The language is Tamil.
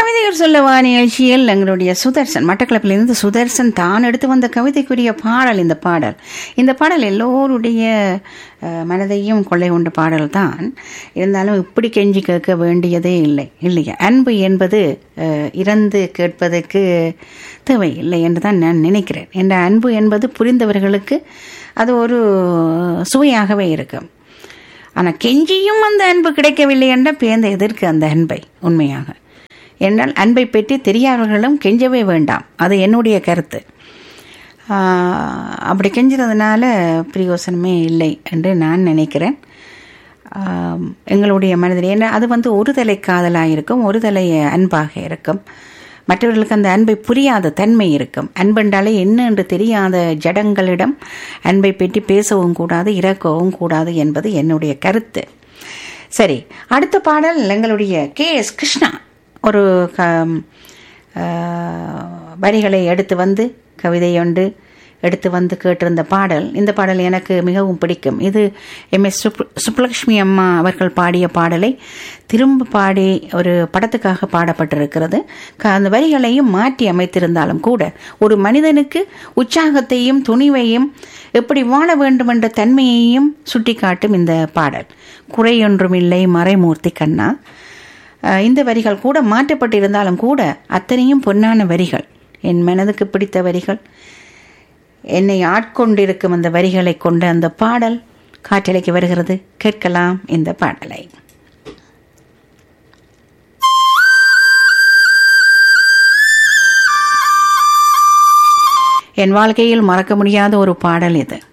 கவிதைகள் சொல்லவா நிகழ்ச்சியில் எங்களுடைய சுதர்சன் மட்டக்களப்பிலிருந்து சுதர்சன் தான் எடுத்து வந்த கவிதைக்குரிய பாடல் இந்த பாடல் இந்த பாடல் எல்லோருடைய அஹ், மனதையும் கொள்ளை கொண்ட பாடல் தான் இருந்தாலும் இப்படி கெஞ்சி கேட்க வேண்டியதே இல்லை இல்லையா அன்பு என்பது அஹ், இறந்து கேட்பதற்கு தேவையில்லை என்று தான் நான் நினைக்கிறேன் என்ற அன்பு என்பது புரிந்தவர்களுக்கு அது ஒரு சுவையாகவே இருக்கும் ஆனால் கெஞ்சியும் அந்த அன்பு கிடைக்கவில்லை என்ற பேர்ந்த எதற்கு அந்த அன்பை உண்மையாக என்னால் அன்பை பற்றி தெரியாதவர்களும் கெஞ்சவே வேண்டாம் அது என்னுடைய கருத்து ஆஹ், அப்படி கெஞ்சுறதுனால பிரயோசனமே இல்லை என்று நான் நினைக்கிறேன் ஆம், எங்களுடைய மனதில் ஏன்னா அது வந்து ஒரு தலை காதலாக இருக்கும் ஒரு தலை அன்பாக இருக்கும் மற்றவர்களுக்கு அந்த அன்பை புரியாத தன்மை இருக்கும் அன்பென்றாலே என்ன என்று தெரியாத ஜடங்களிடம் அன்பை பற்றி பேசவும் கூடாது இறக்கவும் கூடாது என்பது என்னுடைய கருத்து சரி அடுத்த பாடல் எங்களுடைய கே எஸ் கிருஷ்ணா ஒரு க ஆஹ், வரிகளை எடுத்து வந்து கவிதை ஒன்று எடுத்து வந்து கேட்டிருந்த பாடல் இந்த பாடல் எனக்கு மிகவும் பிடிக்கும் இது எம் எஸ் சுப்பு சுப்புலட்சுமி அம்மா அவர்கள் பாடிய பாடலை திரும்ப பாடி ஒரு படத்துக்காக பாடப்பட்டிருக்கிறது க- அந்த வரிகளையும் மாற்றி அமைத்திருந்தாலும் கூட ஒரு மனிதனுக்கு உற்சாகத்தையும் துணிவையும் எப்படி வாழ வேண்டும் என்ற தன்மையையும் சுட்டிக்காட்டும் இந்த பாடல் குறையொன்றுமில்லை மறைமூர்த்தி கண்ணா அஹ் இந்த வரிகள் கூட மாற்றப்பட்டிருந்தாலும் கூட அத்தனையும் பொன்னான வரிகள் என் மனதுக்கு பிடித்த வரிகள் என்னை ஆட்கொண்டிருக்கும் அந்த வரிகளை கொண்ட அந்த பாடல் காற்றலைக்கு வருகிறது கேட்கலாம் இந்த பாடலை என் வாழ்க்கையில் மறக்க முடியாத ஒரு பாடல் இது